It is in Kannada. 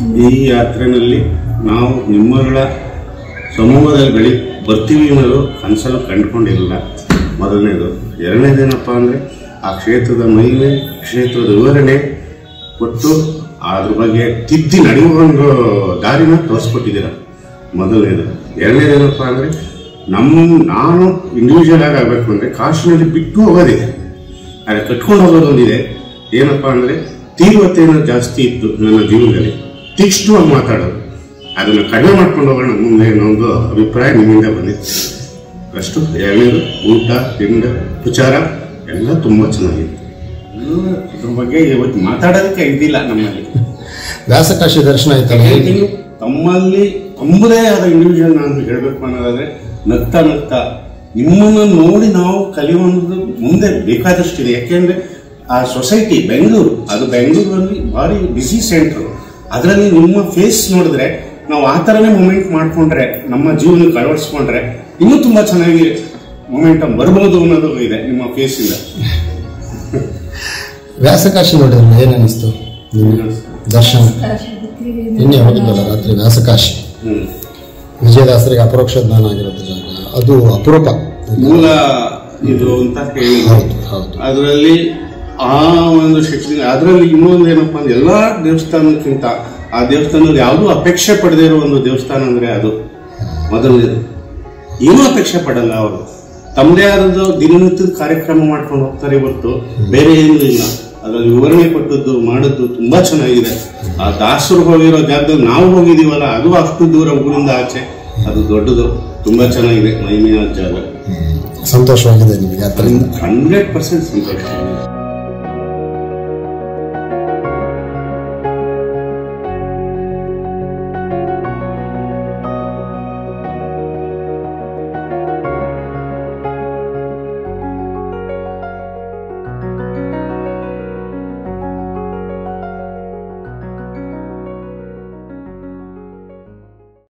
ಈ ಯಾತ್ರೆನಲ್ಲಿ ನಾವು ನಿಮ್ಮಗಳ ಸಮೂಹದಲ್ಲಿ ಬೆಳಿ ಬರ್ತೀವಿ ಅನ್ನೋದು ಕನಸಲ್ಲೂ ಕಂಡುಕೊಂಡಿರಲಿಲ್ಲ ಮೊದಲನೇದು ಎರಡನೇದೇನಪ್ಪ ಅಂದರೆ ಆ ಕ್ಷೇತ್ರದ ಮಹಿಮೆ ಕ್ಷೇತ್ರದ ವಿವರಣೆ ಕೊಟ್ಟು ಅದ್ರ ಬಗ್ಗೆ ತಿದ್ದಿ ನಡೆಯುವ ಒಂದು ದಾರಿನ ತೋರಿಸ್ಕೊಟ್ಟಿದ್ದೀರ ಮೊದಲನೇದು ಎರಡನೇದೇನಪ್ಪ ಅಂದರೆ ನಮ್ಮ ನಾನು ಇಂಡಿವಿಜುವಲ್ ಆಗಿ ಆಗಬೇಕು ಅಂದರೆ ಕಾಶಿನಲ್ಲಿ ಬಿಟ್ಟು ಹೋಗೋದಿದೆ ಆದರೆ ಕಟ್ಕೊಂಡು ಹೋಗೋದೊಂದಿದೆ ಏನಪ್ಪ ಅಂದರೆ ತೀವ್ರತೆಯನ್ನು ಜಾಸ್ತಿ ಇತ್ತು ನನ್ನ ಜೀವನದಲ್ಲಿ ತೀಕ್ಷ್ಣವಾಗಿ ಮಾತಾಡೋದು ಅದನ್ನು ಕಡಿಮೆ ಮಾಡ್ಕೊಂಡು ಹೋಗೋಣ ಮುಂದೆ ಅನ್ನೋ ಒಂದು ಅಭಿಪ್ರಾಯ ನಿಮ್ಮಿಂದ ಬಂದಿತ್ತು ಅಷ್ಟು ಎರಡನೇದು ಊಟ ತಿಂಡ ಉಪಚಾರ ಎಲ್ಲ ತುಂಬ ಚೆನ್ನಾಗಿದೆ ಎಲ್ಲ ಇದ್ರ ಬಗ್ಗೆ ಇವತ್ತು ಮಾತಾಡೋದಕ್ಕೆ ಇದ್ದಿಲ್ಲ ನಮ್ಮಲ್ಲಿ ವ್ಯಾಸಕಾಶಿ ದರ್ಶನ ಆಯ್ತಲ್ಲ ಹೇಗೆ ಹೇಳ್ತೀನಿ, ತಮ್ಮಲ್ಲಿ ತಮ್ಮದೇ ಆದ ಇಂಡಿವಿಜುವಲ್ ನಾನು ಹೇಳಬೇಕು ಅನ್ನೋದಾದ್ರೆ ನಗ್ತಾ ನಗ್ತಾ ನಿಮ್ಮನ್ನು ನೋಡಿ ನಾವು ಕಲಿಯುವಂಥದ್ದು ಮುಂದೆ ಬೇಕಾದಷ್ಟಿದೆ ಯಾಕೆಂದ್ರೆ ಆ ಸೊಸೈಟಿ ಬೆಂಗಳೂರು ಅದು ಬೆಂಗಳೂರಲ್ಲಿ ಭಾರಿ ಬಿಸಿ ಸೆಂಟ್ರು ಅದರಲ್ಲಿ ನಿಮ್ಮ ಫೇಸ್ ನೋಡಿದ್ರೆ ನಾವು ಆ ಥರನೇ ಮೂಮೆಂಟ್ ಮಾಡ್ಕೊಂಡ್ರೆ ನಮ್ಮ ಜೀವನಕ್ಕೆ ಅಳವಡಿಸ್ಕೊಂಡ್ರೆ ಇನ್ನೂ ತುಂಬಾ ಚೆನ್ನಾಗಿ ಮೊಮೆಂಟಮ್ ಬರ್ಬೋದು ಅನ್ನೋದು ಇದೆ ನಿಮ್ಮ ಫೇಸಿಂದ ವ್ಯಾಸಕಾಶಿ ನೋಡಿದ್ರೆ ಏನ್ ಅನಿಸ್ತು ನಿಮ್ಗೆ ದರ್ಶನ ನಿನ್ನೆ ಹೋಗಿದ್ದಲ್ಲ ರಾತ್ರಿ ವ್ಯಾಸಕಾಶಿ ಹ್ಮ್ ವಿಜಯದಾಸರಿಗೆ ಅಪರೋಕ್ಷ ಜ್ಞಾನ ಆಗಿರೋದು ಜಾಗ ಅದು ಅಪರೂಪ ಮೂಲ ಇದು ಅಂತ ಹೇಳಿ ಹೌದು ಹೌದು ಅದರಲ್ಲಿ ಆ ಒಂದು ಶಕ್ತಿ ಅದರಲ್ಲಿ ಇನ್ನೊಂದು ಏನಪ್ಪಾ ಅಂದ್ರೆ ಎಲ್ಲಾ ದೇವಸ್ಥಾನಕ್ಕಿಂತ ಆ ದೇವಸ್ಥಾನದಲ್ಲಿ ಯಾವುದೂ ಅಪೇಕ್ಷೆ ಪಡದೇ ಇರೋ ಒಂದು ದೇವಸ್ಥಾನ ಅಂದ್ರೆ ಅದು ಮೊದಲನೇದು ಏನೂ ಅಪೇಕ್ಷೆ ಪಡಲ್ಲ ಅವರು ತಮ್ಮದೇ ಆದದ್ದು ದಿನನಿತ್ಯದ ಕಾರ್ಯಕ್ರಮ ಮಾಡ್ಕೊಂಡು ಹೋಗ್ತಾರೆ ಹೊರತು ಬೇರೆ ಏನೂ ಇಲ್ಲ ಅದರಲ್ಲಿ ವಿವರಣೆ ಕೊಟ್ಟದ್ದು ಮಾಡದ್ದು ತುಂಬಾ ಚೆನ್ನಾಗಿದೆ ಆ ದಾಸರು ಹೋಗಿರೋ ಜಾಗದಲ್ಲಿ ನಾವು ಹೋಗಿದೀವಲ್ಲ ಅದು ಅಷ್ಟು ದೂರ ಊರಿಂದ ಆಚೆ ಅದು ದೊಡ್ಡದು ತುಂಬಾ ಚೆನ್ನಾಗಿದೆ ಮಹಿಮೆಯ ಜಾಗ ಸಂತೋಷವಾಗಿದೆ ನಿಮಗೆ ಅದರಿಂದ ಹಂಡ್ರೆಡ್ ಪರ್ಸೆಂಟ್ ಸಂತೋಷ